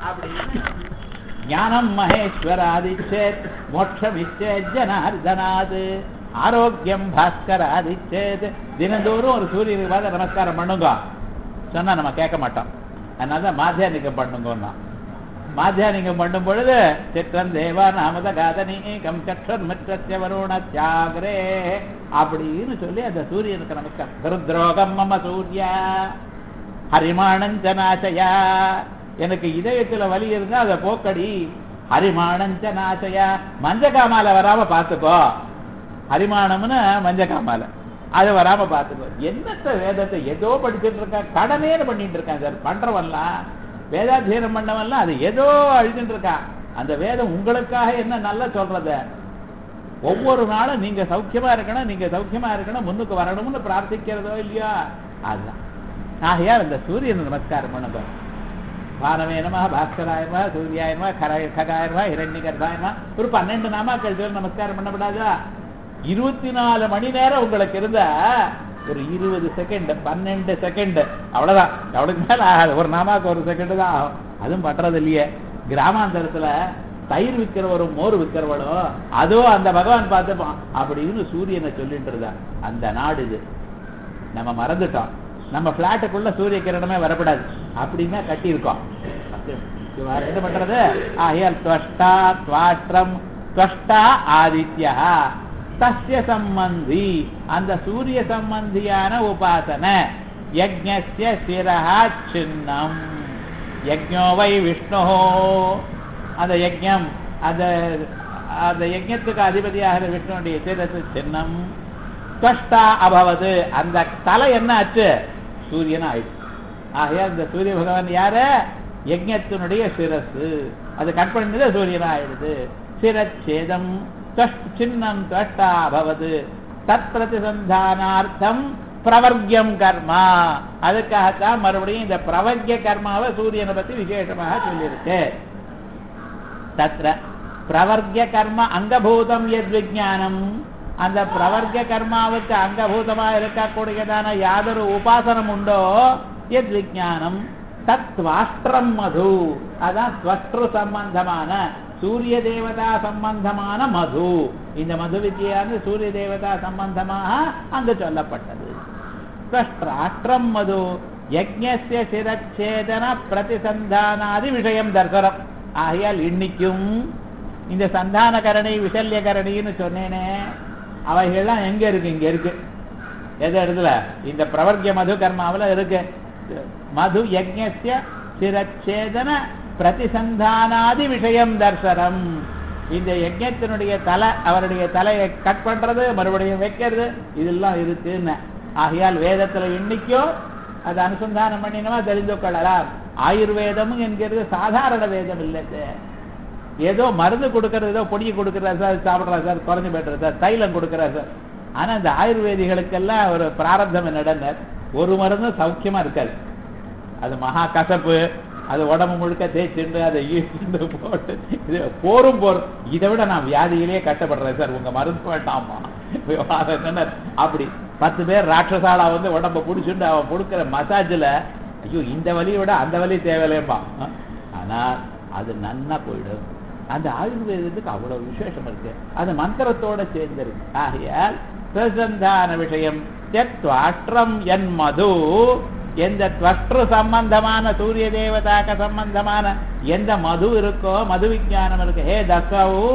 அப்படின்னு ஞானம் மகேஸ்வராதிச்சேத் மோட்சமிச்சேத் ஜனார்தனாது ஆரோக்கியம் பாஸ்கராதிச்சேத் தினந்தோறும் ஒரு சூரியனுக்கு பார்த்து நமஸ்காரம் பண்ணுங்க சொன்னா நம்ம கேட்க மாட்டோம் அதனால தான் மாத்தியானிக்கம் பண்ணுங்கன்னா மாத்தியானிகம் பண்ணும் பொழுது சிற்றம் தேவா நாமத காதனீகம் சற்றர் மிற்றத்திய வருண தியாகரே அப்படின்னு சொல்லி அந்த சூரியனுக்கு நமஸ்காரம் திருத்ரோகம் மம சூர்யா ஹரிமானஞ்ச நாசயா எனக்கு இதயத்துல வலி இருந்தா அதை போக்கடி ஹரிமானஞ்ச நாசயா மஞ்ச காமால வராம பாத்துக்கோ ஹரிமானம்னு மஞ்ச காமால அது வராம பாத்துக்கோ என்னத்த வேதத்தை ஏதோ படிச்சுட்டு இருக்கான் கடனேன்னு பண்ணிட்டு இருக்கான் சார் பண்றவன்லாம் வேதாத்தியனம் பண்ணவன்லாம் அது ஏதோ அழுதுட்டு இருக்கான் அந்த வேதம் உங்களுக்காக என்ன நல்லா சொல்றத ஒவ்வொரு நாளும் நீங்க சௌக்கியமா இருக்கணும் நீங்க சௌக்கியமா இருக்கணும் முன்னுக்கு வரணும்னு பிரார்த்திக்கிறதோ இல்லையா அதுதான் ஆகையால் இந்த சூரியன் நமஸ்காரம் பண்ணுங்க வானமே நம பாஸ்கராயமா சூரியாயமா கராய ககாயமா இரண்யகர்தாயமா ஒரு பன்னெண்டு நாமாக்கள் சொல்லி நமஸ்காரம் பண்ணப்படாதா இருபத்தி நாலு மணி நேரம் உங்களுக்கு இருந்தா ஒரு இருபது செகண்ட் பன்னெண்டு செகண்ட் அவ்வளவுதான் அவ்வளவுக்கு மேல ஆகாது ஒரு நாமாக்கு ஒரு செகண்ட் தான் ஆகும் அதுவும் பண்றது இல்லையே கிராமாந்தரத்துல தயிர் விற்கிறவரும் மோர் விற்கிறவளும் அதோ அந்த பகவான் பார்த்துப்பான் அப்படின்னு சூரியனை சொல்லிட்டு இருந்தா அந்த நாடு இது நம்ம மறந்துட்டோம் நம்ம பிளாட்டுக்குள்ள சூரிய கிரணமே வரக்கூடாது அப்படின்னா கட்டியிருக்கோம் வேற என்ன பண்றது ஆகையால் துவஷ்டா துவாற்றம் துவஷ்டா ஆதித்யா தஸ்ய சம்பந்தி அந்த சூரிய சம்பந்தியான உபாசனை யஜ்ஞஸ்ய சிரஹா சின்னம் யஜ்ஞோ வை விஷ்ணு அந்த யஜ்ஞம் அந்த அந்த யஜ்ஞத்துக்கு அதிபதியாக விஷ்ணுடைய சிரசு சின்னம் துவஷ்டா அபவது அந்த தலை என்ன ஆச்சு சூரியன் ஆயிடுச்சு ஆகையா இந்த சூரிய பகவான் யாரு யஜ்ஞத்தினுடைய சிரசு அது கட் பண்ணது சூரியன் ஆயிடுது சிரச்சேதம் சின்னம் துவஷ்டா அபவது தத் பிரதிசந்தானார்த்தம் பிரவர்க்கியம் கர்மா அதுக்காகத்தான் மறுபடியும் இந்த பிரவர்க்கிய கர்மாவை சூரியனை பத்தி விசேஷமாக சொல்லியிருக்கு தத்ர பிரவர்க்கிய கர்ம அங்கபூதம் எத் விஜானம் அந்த பிரவர்க்க கர்மாவுக்கு அங்கபூதமா இருக்கக்கூடியதான யாதொரு உபாசனம் உண்டோ எத் விஜானம் தத்வாஷ்டிரம் மது அதான் ஸ்வஷ்டு சம்பந்தமான சூரிய தேவதா சம்பந்தமான மது இந்த மது வித்யான்னு சூரிய தேவதா சம்பந்தமாக அங்கு சொல்லப்பட்டது ஸ்வஷ்டிராஷ்டிரம் மது யஜ்ஞஸ்ய சிரச்சேதன பிரதிசந்தானாதி விஷயம் தர்சனம் ஆகையால் இன்னைக்கும் இந்த சந்தான கரணி விசல்ய கரணின்னு சொன்னேனே அவைகள்லாம் எங்க இருக்கு இங்க இருக்கு எது இடத்துல இந்த பிரவர்க்கிய மது கர்மாவில் இருக்கு மது யஜ்ஞஸ்ய சிரச்சேதன பிரதிசந்தானாதி விஷயம் தர்சனம் இந்த யஜ்ஞத்தினுடைய தலை அவருடைய தலையை கட் பண்றது மறுபடியும் வைக்கிறது இதெல்லாம் இருக்குன்னு ஆகையால் வேதத்துல இன்னைக்கும் அது அனுசந்தானம் பண்ணினமா தெரிந்து கொள்ளலாம் ஆயுர்வேதம் என்கிறது சாதாரண வேதம் இல்லை ஏதோ மருந்து கொடுக்கறது ஏதோ பொடியை கொடுக்குறா சார் சாப்பிட்றா சார் குறைஞ்சு போய்ட்டுறா சார் தைலம் கொடுக்குறா சார் ஆனா இந்த ஆயுர்வேதிகளுக்கெல்லாம் ஒரு பிராரத்தம் என்னடன்னு ஒரு மருந்தும் சௌக்கியமா இருக்காது அது மகா கசப்பு அது உடம்பு முழுக்க தேய்ச்சிண்டு அதை ஈட்டு போட்டு இது போரும் போரும் இதை விட நான் வியாதியிலேயே கஷ்டப்படுறேன் சார் உங்க மருந்து வேண்டாமா அப்படி பத்து பேர் ராட்சசாலா வந்து உடம்ப பிடிச்சுண்டு அவன் கொடுக்குற மசாஜில் ஐயோ இந்த வலியை விட அந்த வலி தேவையில்லைப்பா ஆனா அது நன்னா போயிடும் அந்த ஆயுர்வேதத்துக்கு அவ்வளவு விசேஷம் இருக்கு அது மந்திரத்தோட சேர்ந்திருக்கு ஆகையால் பிரசந்தான விஷயம் தெத்வாஷ்டிரம் என் மது எந்த துவஷ்டு சம்பந்தமான சூரிய தேவதாக்க சம்பந்தமான எந்த மது இருக்கோ மது விஜானம் இருக்கு ஹே தஸ்ரவு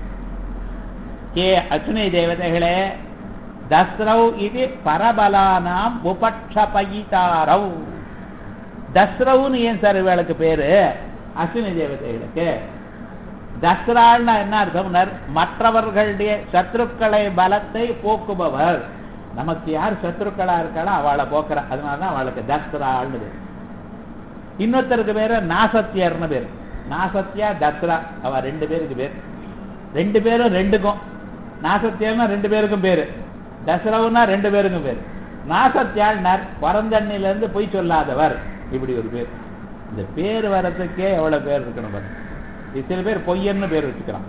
ஹே அஸ்வினி தேவதைகளே தஸ்ரவ் இது பரபலானாம் உபக்ஷபயிதாரவ் தஸ்ரவுன்னு ஏன் சார் இவளுக்கு பேரு அஸ்வினி தேவதைகளுக்கு தஸ்ராள்னா என்ன அர்த்தம் மற்றவர்களுடைய சத்ருக்களை பலத்தை போக்குபவர் நமக்கு யார் சத்ருக்களா இருக்காளோ அவளை போக்குற அதனாலதான் அவளுக்கு தஸ்ராள்னு பேர் இன்னொருத்தருக்கு பேரு நாசத்தியர்னு பேர் நாசத்தியா தத்ரா அவ ரெண்டு பேருக்கு பேர் ரெண்டு பேரும் ரெண்டுக்கும் நாசத்தியர்னா ரெண்டு பேருக்கும் பேரு தசரவுனா ரெண்டு பேருக்கும் பேர் நாசத்தியாள் நர் பரந்தண்ணில இருந்து பொய் சொல்லாதவர் இப்படி ஒரு பேர் இந்த பேர் வரதுக்கே எவ்வளவு பேர் இருக்கணும் பாருங்க சில பேர் பொய்யன்னு பேர் வச்சுக்கிறான்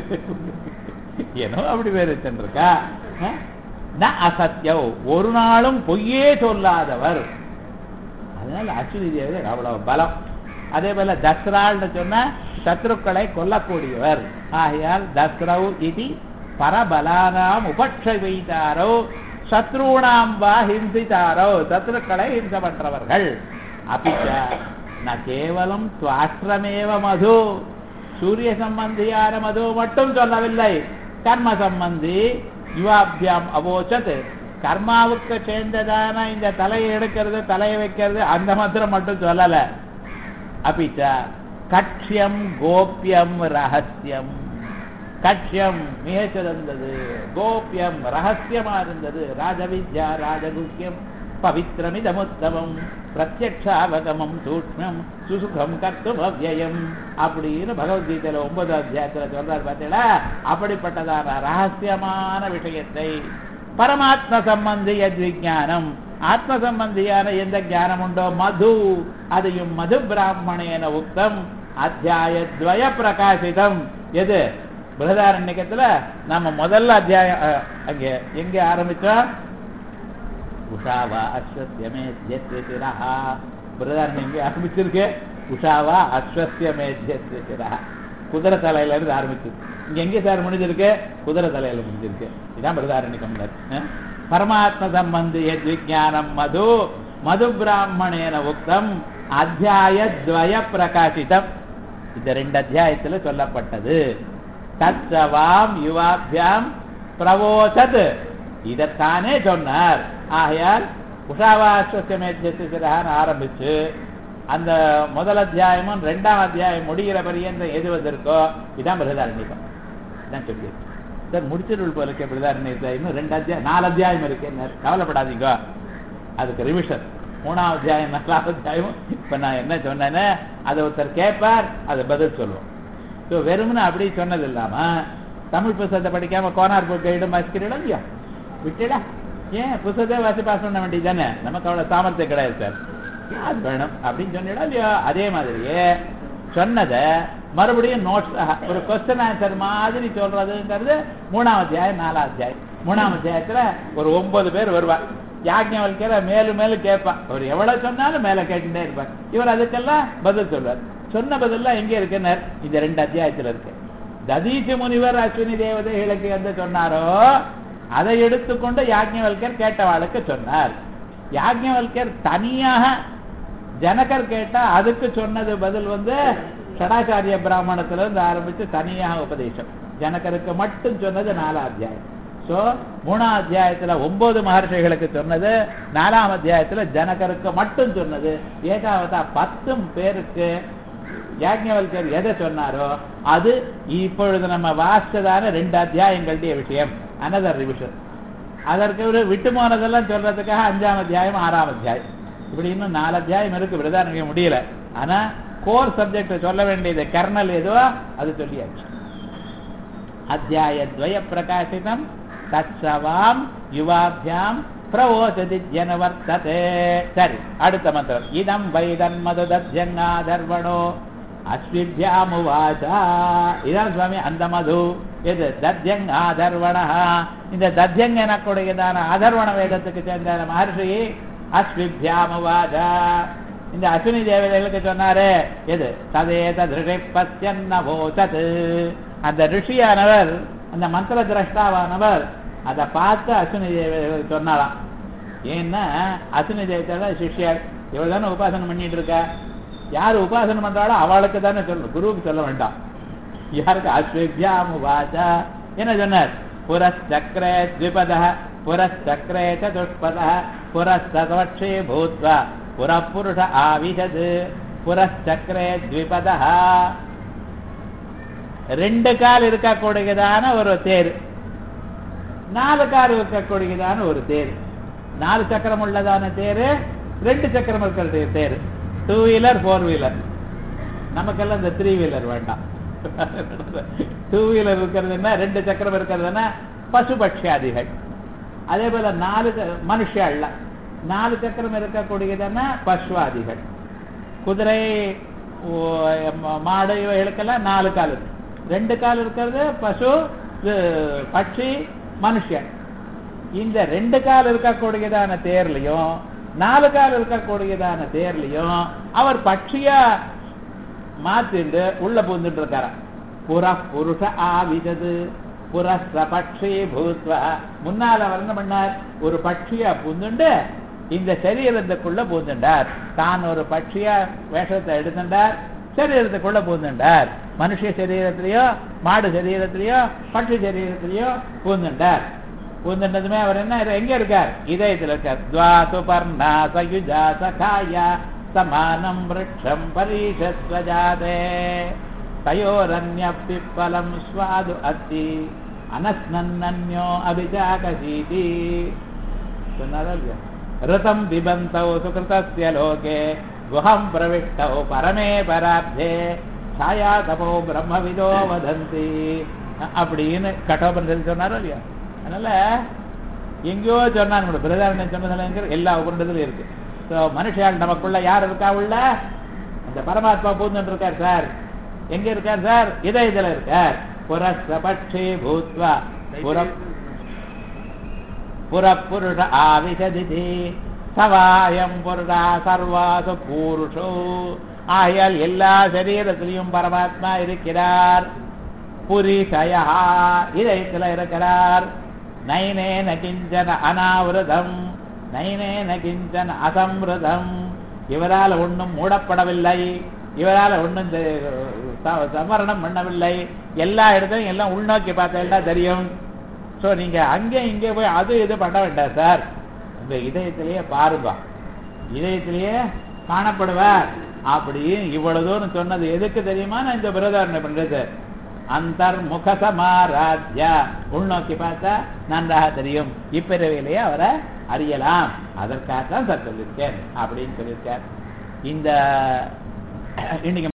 ஏனோ அப்படி பேர் வச்சுருக்கா அசத்தியம் ஒரு நாளும் பொய்யே சொல்லாதவர் அதனால அஸ்வினி தேவதை அவ்வளவு பலம் அதே போல தஸ்ராள்னு சொன்னா சத்ருக்களை கொல்லக்கூடியவர் ஆகையால் தஸ்ரவ் இது பரபலானாம் உபக்ஷவைத்தாரோ சத்ருணாம் வா ஹிம்சித்தாரோ சத்ருக்களை ஹிம்ச பண்றவர்கள் அபிச்ச ந கேவலம் துவாஷ்டிரமேவ மது சூரிய சம்பந்தியான மது மட்டும் சொல்லவில்லை கர்ம சம்பந்தி யுவாபியாம் அவோச்சத் கர்மாவுக்கு சேர்ந்ததான இந்த தலையை எடுக்கிறது தலையை வைக்கிறது அந்த மாத்திரம் மட்டும் சொல்லல அபிச்ச கட்சியம் கோப்பியம் ரகசியம் கட்சியம் மிக சிறந்தது கோப்பியம் ரகசியமா இருந்தது ராஜவித்யா ராஜகுக்கியம் பவித்ரமிதமுத்தமம் பிரத்யக்ஷாவகமம் சூக்மம் சுசுகம் கர்த்தும் அவ்யயம் அப்படின்னு பகவத்கீதையில ஒன்பது அத்தியாயத்துல சொல்றாரு பார்த்தீங்களா அப்படிப்பட்டதான ரகசியமான விஷயத்தை பரமாத்ம சம்பந்தி விஜானம் ஆத்ம சம்பந்தியான எந்த ஞானம் உண்டோ மது அதையும் மது பிராமணேன உக்தம் அத்தியாயத்வய பிரகாசிதம் எது பிரதாரண்யத்துல நம்ம முதல்ல அத்தியாயம் அஹ், அங்க எங்க ஆரம்பிச்சோம் உஷாவா அஸ்வசியமேத்யஸ்ய சிரஹா பிரதாரணம் எங்க ஆரம்பிச்சிருக்கு உஷாவா அஸ்வசியமேத்யஸ்ய சிரஹா குதிரை தலையில இருந்து ஆரம்பிச்சிருக்கு இங்க எங்க சார் முடிஞ்சிருக்கு குதிரை தலையில முடிஞ்சிருக்கு இதான் பிரதாரண்யம் பரமாத்ம சம்பந்தி எத் விஜானம் மது மது பிராமணேன உக்தம் அத்தியாயத்வய பிரகாசிதம் இந்த ரெண்டு அத்தியாயத்துல சொல்லப்பட்டது தத்சவாம் யுவாபியாம் பிரவோசத் இதைத்தானே சொன்னார் ஆகையால் உஷாவாஸ்வசமேத்தியசிரகான்னு ஆரம்பிச்சு அந்த முதல் அத்தியாயமும் ரெண்டாம் அத்தியாயம் முடிகிற பரியந்தம் எது வந்திருக்கோ இதான் பிரதாரண்யம் இதான் சொல்லி சார் முடிச்சிருள் போல இருக்க பிரதாரண்யத்தை இன்னும் ரெண்டு அத்தியாயம் நாலு அத்தியாயம் இருக்கு கவலைப்படாதீங்க அதுக்கு ரிவிஷன் மூணாவது அத்தியாயம் நாலாவது அத்தியாயம் இப்ப நான் என்ன சொன்னேன்னு அதை ஒருத்தர் கேட்பார் அதை பதில் சொல்லுவோம் ஸோ வெறுமனே அப்படி சொன்னது இல்லாம தமிழ் புத்தகத்தை படிக்காம கோனார் போய் கைடும் வாசிக்கிறீங்களா இல்லையா விட்டுடா ஏன் புத்தகத்தை வாசி பாஸ் பண்ண வேண்டியது தானே நமக்கு அவ்வளவு சாமர்த்தியம் கிடையாது சார் அது வேணும் அப்படின்னு சொன்னிடா இல்லையா அதே மாதிரியே சொன்னதை மறுபடியும் நோட்ஸ் ஒரு கொஸ்டின் ஆன்சர் மாதிரி சொல்றதுங்கிறது மூணாம் அத்தியாயம் நாலாம் அத்தியாயம் மூணாம் அத்தியாயத்துல ஒரு ஒன்பது பேர் வருவார் யாஜ்ஞவல்கிற மேலும் மேலும் கேட்பான் அவர் எவ்வளவு சொன்னாலும் மேல கேட்டுட்டே இருப்பார் இவர் அதுக்கெல்லாம் பதில் சொல்வார் சொன்ன பதில்லாம் எங்க இருக்குன்னார் இந்த ரெண்டு அத்தியாயத்துல இருக்கு ததீசி முனிவர் அஸ்வினி தேவதைகளுக்கு எந்த சொன்னாரோ அதை எடுத்துக்கொண்டு யாஜ்ஞவல்கர் கேட்டவாளுக்கு சொன்னார் யாஜ்ஞவல்கர் தனியாக ஜனகர் கேட்டா அதுக்கு சொன்னது பதில் வந்து ஷடாச்சாரிய பிராமணத்துல இருந்து ஆரம்பிச்சு தனியாக உபதேசம் ஜனகருக்கு மட்டும் சொன்னது நாலாம் அத்தியாயம் சோ மூணாம் அத்தியாயத்துல ஒன்பது மகர்ஷிகளுக்கு சொன்னது நாலாம் அத்தியாயத்துல ஜனகருக்கு மட்டும் சொன்னது ஏகாவதா பத்தும் பேருக்கு யாஜ்ஞவல்கர் எதை சொன்னாரோ அது இப்பொழுது நம்ம வாசிச்சதான ரெண்டு அத்தியாயங்களுடைய விஷயம் அனதர் ரிவிஷன் அதற்கு ஒரு விட்டு போனதெல்லாம் சொல்றதுக்காக அஞ்சாம் அத்தியாயம் ஆறாம் அத்தியாயம் இப்படி இன்னும் நாலு அத்தியாயம் இருக்கு பிரதானிக்க முடியல ஆனா கோர் சப்ஜெக்ட் சொல்ல வேண்டியது கர்னல் எதுவோ அது சொல்லியாச்சு அத்தியாயத்வய பிரகாசிதம் தத்சவாம் யுவாபியாம் பிரவோசதி ஜனவர்த்ததே சரி அடுத்த மந்திரம் இதம் வைதன் மதுதத்யங்காதர்வணோ அஸ்விபியாமுவாசா இதான் சுவாமி அந்த மது இது தத்யங் ஆதர்வண இந்த தத்யங் எனக்கூடியதான ஆதர்வண வேதத்துக்கு சேர்ந்த மகர்ஷி அஸ்விபியாமுவாசா இந்த அஸ்வினி தேவதைகளுக்கு சொன்னாரு எது ததேத திருஷை பசியன்னபோசத் அந்த ரிஷியானவர் அந்த மந்திர திரஷ்டாவானவர் அதை பார்த்து அஸ்வினி தேவதைகளுக்கு சொன்னாலாம் ஏன்னா அஸ்வினி தேவதை சிஷ்யர் இவள் தானே உபாசனம் பண்ணிட்டு இருக்கா யார் உபாசனம் பண்றாளோ அவளுக்கு தானே சொல்லணும் குருவுக்கு சொல்ல வேண்டாம் யாருக்கு அஸ்விபியாம் வாச்சா என்ன சொன்னார் புரச்சக்கரே த்விபத புரச்சக்கரே சதுஷ்பத புரஸ்தவட்சே பூத்வா புறப்புருஷ ஆவிஷது புரச்சக்கரே த்விபத ரெண்டு கால் இருக்கக்கூடியதான ஒரு தேர் நாலு கால் இருக்கக்கூடியதான ஒரு தேர் நாலு சக்கரம் உள்ளதான தேரு ரெண்டு சக்கரம் இருக்கிற தேர் டூ வீலர் ஃபோர் வீலர் நமக்கெல்லாம் இந்த த்ரீ வீலர் வேண்டாம் டூ வீலர் இருக்கிறதுன்னா ரெண்டு சக்கரம் இருக்கிறதுனா பசுபட்சியாதிகள் அதே போல நாலு மனுஷல்ல நாலு சக்கரம் இருக்கக்கூடியதுன்னா பசுவாதிகள் குதிரை மாடு இவைகளுக்கெல்லாம் நாலு கால் இருக்கு ரெண்டு கால் இருக்கிறது பசு பட்சி மனுஷன் இந்த ரெண்டு கால் இருக்கக்கூடியதான தேர்லையும் நாலு கால் இருக்கக்கூடியதான தேர்லையும் அவர் பட்சியா மாத்திண்டு உள்ள பூந்துட்டு இருக்காராம் புற புருஷ ஆவிதது புரஸ்த பட்சி பூத்வா முன்னால அவர் என்ன பண்ணார் ஒரு பட்சியா பூந்துண்டு இந்த சரீரத்துக்குள்ள பூந்துண்டார் தான் ஒரு பட்சியா வேஷத்தை எடுத்துட்டார் சரீரத்துக்குள்ள பூந்துண்டார் மனுஷ சரீரத்திலேயோ மாடு சரீரத்திலேயோ பட்சி சரீரத்திலேயோ பூந்துண்டார் பூந்துட்டதுமே அவர் என்ன எங்க இருக்கார் இதயத்தில் இருக்கார் துவாது பர்ணா சயுஜா சகாயா சமானம் விரக்ஷம் பரீஷஸ்வஜாதே தயோரன்யப்பி பலம் ஸ்வாது அத்தி அனஸ்னன்னோ அபிஜாகசீதி சொன்னாரா இல்லையா ரிதம் பிபந்தௌ சுகிருதஸ்ய லோகே குஹம் பிரவிஷ்டௌ பரமே பராப்தே சாயா தபோ பிரம்மவிதோ வதந்தி அப்படின்னு கட்டோபனிஷத்து சொன்னாரோ இல்லையா அதனால எங்கேயோ சொன்னாங்க பிரதாரணம் சொன்னதுல எல்லா உபரிடத்திலும் இருக்கு ஸோ மனுஷால் நமக்குள்ள யார் இருக்கா உள்ள அந்த பரமாத்மா பூந்துட்டு இருக்கார் சார் எங்க இருக்கார் சார் இதயத்துல இருக்கார் புரஸ்பட்சி பூத்வா புறம் புறப்புருஷ ஆவிசதிதி சவாயம் புருடா சர்வாசு பூருஷோ ஆகையால் எல்லா சரீரத்திலையும் பரமாத்மா இருக்கிறார் புரிஷயா இதயத்தில் இருக்கிறார் நைனேன கிஞ்சன அனாவிரதம் நைனேன கிஞ்சன அசம்ருதம் இவரால் ஒன்றும் மூடப்படவில்லை இவரால் ஒன்றும் சமரணம் பண்ணவில்லை எல்லா இடத்துலையும் எல்லாம் உள்நோக்கி பார்த்தா தெரியும் ஸோ நீங்க அங்கே இங்கே போய் அது இது பண்ண வேண்டாம் சார் உங்க இதயத்திலேயே பாருங்க இதயத்திலேயே காணப்படுவார் அப்படின்னு இவ்வளவு தூரம் சொன்னது எதுக்கு தெரியுமா நான் இந்த பிரதாரணை பண்றது அந்தர் முகசமாராத்யா உள்நோக்கி பார்த்தா நன்றாக தெரியும் இப்பிறவையிலேயே அவரை அறியலாம் அதற்காக தான் சார் சொல்லியிருக்கேன் அப்படின்னு சொல்லியிருக்கார் இந்த இன்னைக்கு